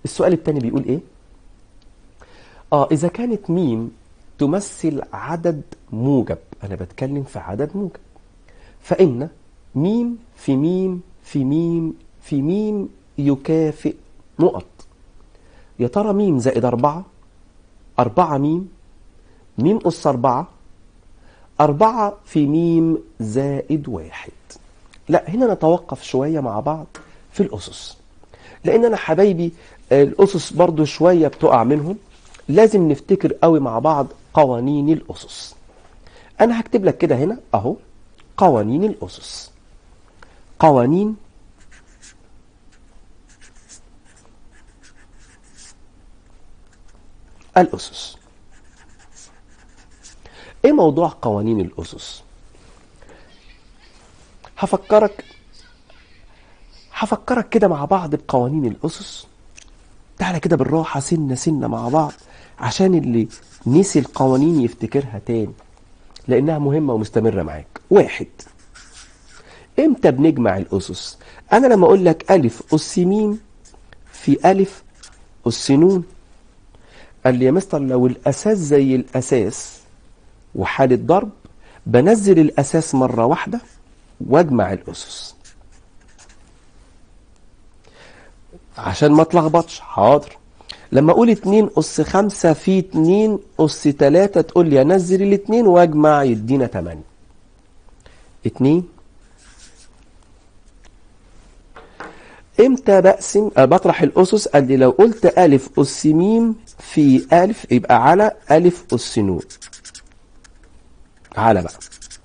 السؤال التاني بيقول ايه اه اذا كانت ميم تمثل عدد موجب انا بتكلم في عدد موجب فان ميم في ميم في ميم في ميم يكافئ نقط يا ترى ميم زائد أربعة أربعة ميم ميم أس أربعة أربعة في ميم زائد واحد لا هنا نتوقف شوية مع بعض في الأسس لأن أنا حبايبي الأسس برضو شوية بتقع منهم لازم نفتكر قوي مع بعض قوانين الأسس أنا هكتب لك كده هنا أهو قوانين الأسس قوانين الأسس إيه موضوع قوانين الأسس؟ هفكرك هفكرك كده مع بعض بقوانين الأسس تعالى كده بالراحة سنة سنة مع بعض عشان اللي نسي القوانين يفتكرها تاني لأنها مهمة ومستمرة معاك واحد امتى بنجمع الأسس أنا لما أقول لك ألف أس ميم في ألف أس نون قال لي يا مستر لو الأساس زي الأساس وحالة ضرب بنزل الأساس مرة واحدة واجمع الأسس عشان ما اتلخبطش حاضر لما اقول 2 اس 5 في 2 اس 3 تقول لي انزل الاثنين واجمع يدينا 8 2 امتى بقسم أه بطرح الاسس قال لي لو قلت الف اس ميم في الف يبقى على الف اس نون على بقى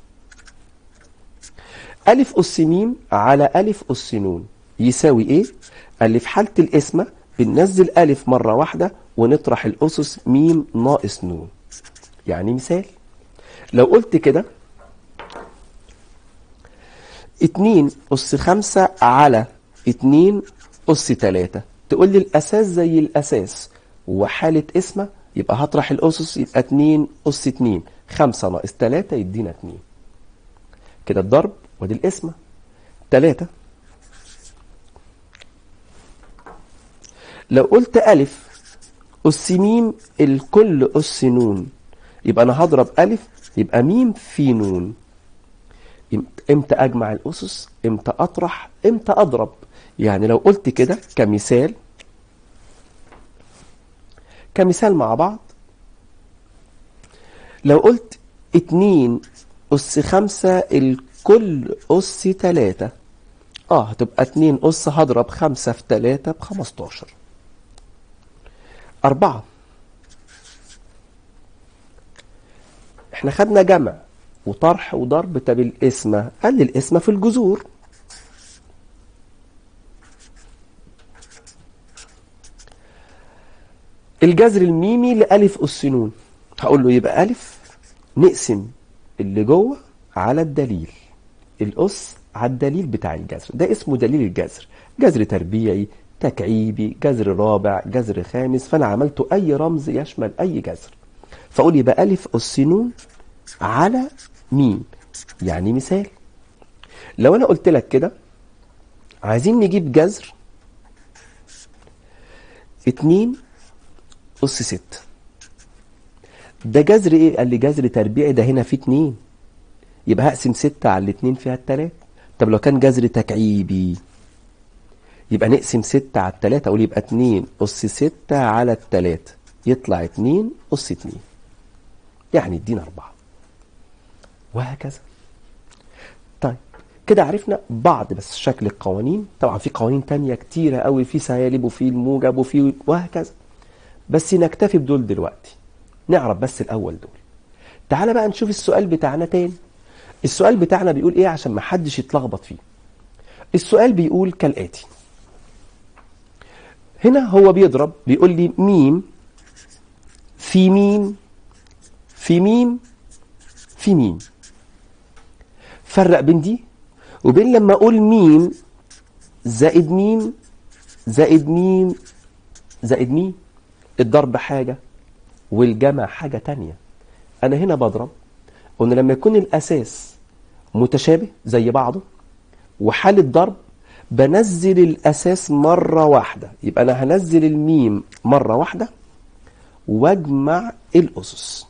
ألف أس ميم على ألف أس نون يساوي إيه؟ قال لي في حالة القسمة بننزل ألف مرة واحدة ونطرح الأسس ميم ناقص نون يعني مثال لو قلت كده اتنين أس خمسة على اتنين أس تلاتة تقول لي الأساس زي الأساس وحالة قسمة يبقى هطرح الأسس يبقى اتنين أس اتنين خمسة ناقص تلاتة يدينا اتنين كده الضرب ودي القسمة تلاتة لو قلت ألف أس ميم الكل أس نون يبقى أنا هضرب ألف يبقى ميم في نون امتى أجمع الأسس امتى أطرح امتى أضرب يعني لو قلت كده كمثال كمثال مع بعض لو قلت اتنين أس خمسة الكل أس تلاتة اه هتبقى اتنين أس هضرب خمسة في تلاتة بخمستاشر أربعة احنا خدنا جمع وطرح وضرب طب القسمة قال لي القسمة في الجذور الجذر الميمي لألف أس نون هقول له يبقى ألف نقسم اللي جوه على الدليل الأس على الدليل بتاع الجذر ده اسمه دليل الجذر جذر تربيعي تكعيبي جذر رابع جذر خامس فأنا عملته أي رمز يشمل أي جذر فأقول يبقى ألف أس نون على ميم يعني مثال لو أنا قلت لك كده عايزين نجيب جذر اتنين أس ست ده جذر ايه؟ قال لي جذر تربيعي ده هنا فيه اتنين يبقى هقسم ستة على الاتنين فيها التلاتة طب لو كان جذر تكعيبي يبقى نقسم ستة على التلاتة أقول يبقى اتنين أس ستة على التلاتة يطلع اتنين أس اتنين يعني يدينا أربعة وهكذا طيب كده عرفنا بعض بس شكل القوانين طبعا في قوانين تانية كتيرة قوي في سالب وفي الموجب وفي وهكذا بس نكتفي بدول دلوقتي نعرف بس الأول دول تعال بقى نشوف السؤال بتاعنا تاني السؤال بتاعنا بيقول ايه عشان ما حدش يتلخبط فيه السؤال بيقول كالآتي هنا هو بيضرب بيقول لي ميم في ميم في ميم في ميم فرق بين دي وبين لما اقول ميم زائد ميم زائد ميم زائد ميم الضرب حاجة والجمع حاجة تانية أنا هنا بضرب قلنا لما يكون الأساس متشابه زي بعضه وحالة ضرب بنزل الأساس مرة واحدة يبقى أنا هنزل الميم مرة واحدة واجمع الأسس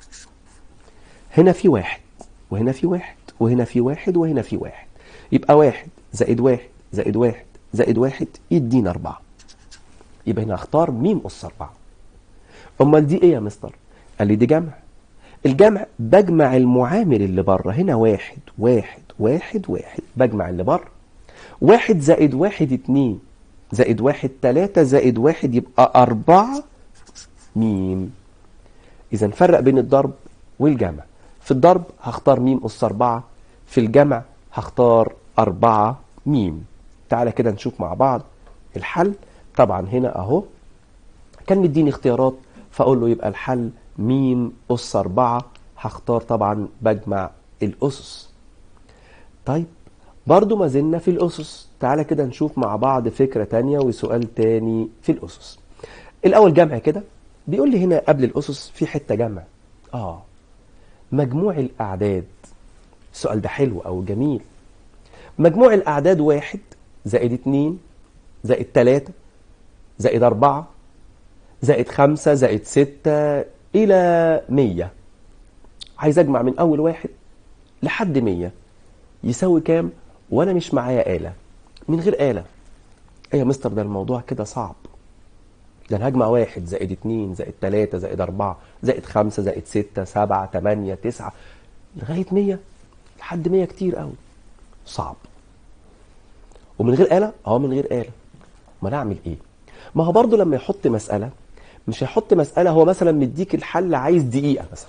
هنا في واحد وهنا في واحد وهنا في واحد وهنا في واحد يبقى واحد زائد واحد زائد واحد زائد واحد يدينا أربعة يبقى هنا اختار ميم أس أربعة أمال دي إيه يا مستر؟ قال لي دي جمع الجمع بجمع المعامل اللي بره هنا واحد واحد واحد واحد بجمع اللي بره واحد زائد واحد اتنين زائد واحد تلاتة زائد واحد يبقى أربعة ميم إذا نفرق بين الضرب والجمع في الضرب هختار ميم أس أربعة في الجمع هختار أربعة ميم تعالى كده نشوف مع بعض الحل طبعا هنا أهو كان مديني اختيارات فأقول له يبقى الحل ميم أس أربعة هختار طبعا بجمع الأسس طيب برضو ما زلنا في الأسس تعالى كده نشوف مع بعض فكرة تانية وسؤال تاني في الأسس الأول جمع كده بيقول لي هنا قبل الأسس في حتة جمع آه مجموع الأعداد السؤال ده حلو أو جميل مجموع الأعداد واحد زائد اتنين زائد تلاتة زائد أربعة زائد خمسة زائد ستة إلى مية عايز أجمع من أول واحد لحد مية يساوي كام وأنا مش معايا آلة من غير آلة أيه يا مستر ده الموضوع كده صعب ده أنا هجمع واحد زائد اتنين زائد تلاتة زائد أربعة زائد خمسة زائد ستة سبعة تمانية تسعة لغاية مية لحد مية كتير قوي صعب ومن غير آلة؟ اه من غير آلة ما أنا أعمل إيه؟ ما هو برضه لما يحط مسألة مش هيحط مسألة هو مثلا مديك الحل عايز دقيقة مثلا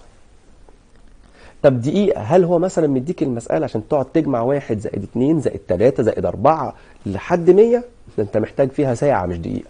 طب دقيقة هل هو مثلا مديك المسألة عشان تقعد تجمع واحد زائد اتنين زائد تلاتة زائد أربعة لحد مية ده أنت محتاج فيها ساعة مش دقيقة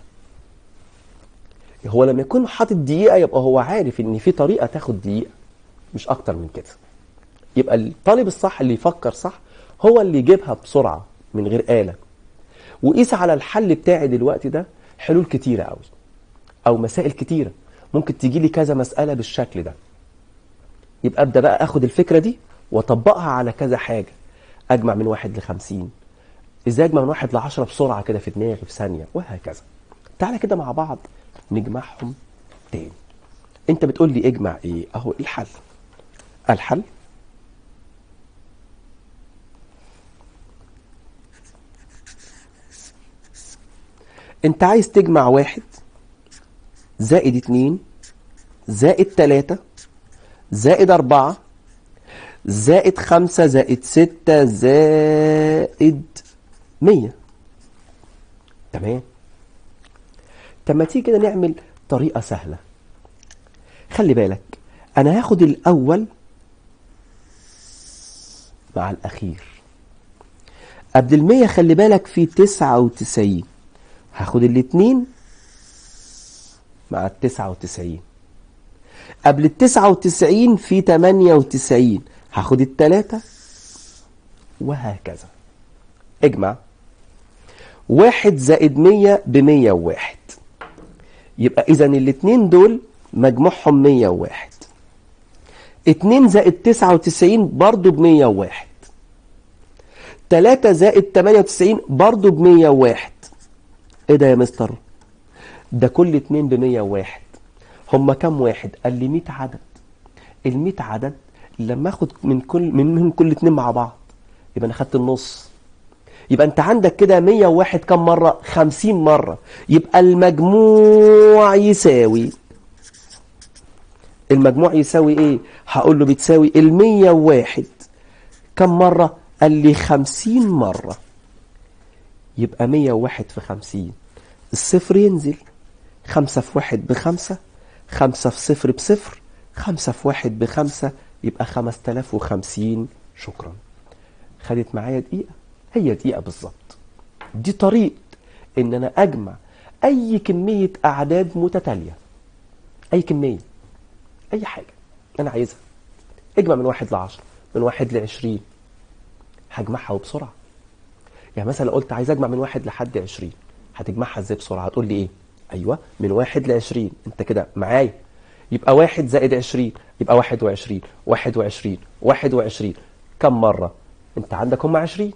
هو لما يكون حاطط دقيقة يبقى هو عارف إن في طريقة تاخد دقيقة مش أكتر من كده يبقى الطالب الصح اللي يفكر صح هو اللي يجيبها بسرعة من غير آلة وقيس على الحل بتاعي دلوقتي ده حلول كتيرة قوي أو مسائل كتيرة ممكن تيجي لي كذا مسألة بالشكل ده يبقى أبدأ بقى أخد الفكرة دي وأطبقها على كذا حاجة أجمع من واحد لخمسين إزاي أجمع من واحد لعشرة بسرعة كده في دماغي في ثانية وهكذا تعالى كده مع بعض نجمعهم تاني أنت بتقول لي اجمع إيه أهو الحل الحل انت عايز تجمع واحد زائد اتنين زائد تلاتة زائد أربعة زائد خمسة زائد ستة زائد مية تمام طب ما تيجي كده نعمل طريقة سهلة خلي بالك أنا هاخد الأول مع الأخير قبل المية خلي بالك في تسعة وتسعين هاخد الاتنين مع التسعة وتسعين قبل التسعة وتسعين في تمانية وتسعين هاخد التلاتة وهكذا اجمع واحد زائد مية بمية وواحد يبقى إذا الاتنين دول مجموعهم مية وواحد اتنين زائد تسعة وتسعين برضو بمية وواحد تلاتة زائد تمانية وتسعين برضو بمية وواحد ايه ده يا مستر ده كل اتنين بمية وواحد هما كام واحد قال لي مية عدد المية عدد لما اخد من كل منهم كل اتنين مع بعض يبقى انا خدت النص يبقى انت عندك كده مية وواحد كام مرة خمسين مرة يبقى المجموع يساوي المجموع يساوي ايه هقول له بتساوي المية وواحد كم مرة قال لي خمسين مرة يبقى مية وواحد في خمسين الصفر ينزل خمسة في واحد بخمسة خمسة في صفر بصفر خمسة في واحد بخمسة يبقى خمس تلاف وخمسين شكرا خدت معايا دقيقة هي دقيقة بالظبط دي طريقة ان انا اجمع اي كمية اعداد متتالية اي كمية اي حاجة انا عايزها اجمع من واحد لعشرة من واحد لعشرين هجمعها وبسرعة يعني مثلا لو قلت عايز اجمع من واحد لحد عشرين هتجمعها ازاي بسرعة هتقول لي ايه ايوه من واحد لعشرين انت كده معايا يبقى واحد زائد عشرين يبقى واحد وعشرين واحد وعشرين واحد وعشرين كم مرة انت عندك هم عشرين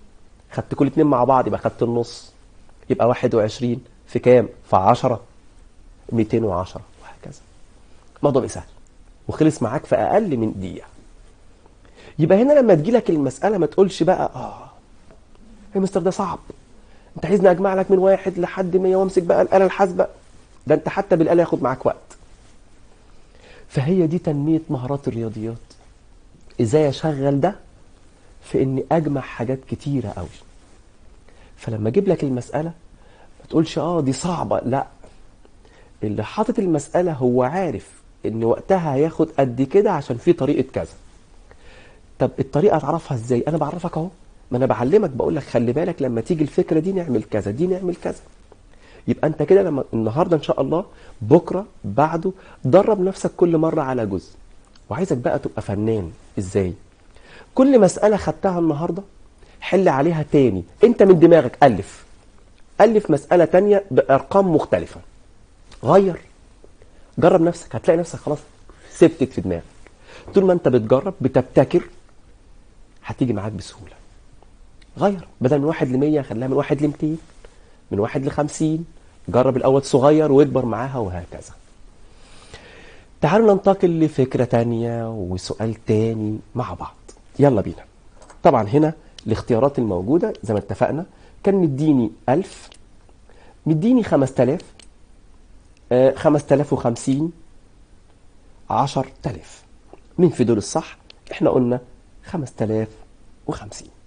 خدت كل اتنين مع بعض يبقى خدت النص يبقى 21 في كام؟ في 10 210 وهكذا الموضوع بقى سهل وخلص معاك في اقل من دقيقه يبقى هنا لما تجيلك المساله ما تقولش بقى اه يا مستر ده صعب انت عايزني اجمع لك من واحد لحد 100 وامسك بقى الاله الحاسبه ده انت حتى بالاله ياخد معاك وقت فهي دي تنميه مهارات الرياضيات ازاي اشغل ده في اني اجمع حاجات كتيره قوي فلما اجيب لك المساله ما تقولش اه دي صعبه لا اللي حاطط المساله هو عارف ان وقتها هياخد قد كده عشان في طريقه كذا طب الطريقه اتعرفها ازاي انا بعرفك اهو ما انا بعلمك بقول لك خلي بالك لما تيجي الفكره دي نعمل كذا دي نعمل كذا يبقى انت كده لما النهارده ان شاء الله بكره بعده درب نفسك كل مره على جزء وعايزك بقى تبقى فنان ازاي كل مساله خدتها النهارده حل عليها تاني انت من دماغك الف الف مساله تانية بارقام مختلفه غير جرب نفسك هتلاقي نفسك خلاص ثبتت في دماغك طول ما انت بتجرب بتبتكر هتيجي معاك بسهوله غير بدل من واحد ل 100 خليها من واحد ل 200 من واحد ل 50 جرب الاول صغير واكبر معاها وهكذا تعالوا ننتقل لفكره تانية وسؤال تاني مع بعض يلا بينا طبعا هنا الاختيارات الموجوده زي ما اتفقنا كان مديني 1000 مديني 5000 آه، 5050 10000 مين في دول الصح احنا قلنا 5050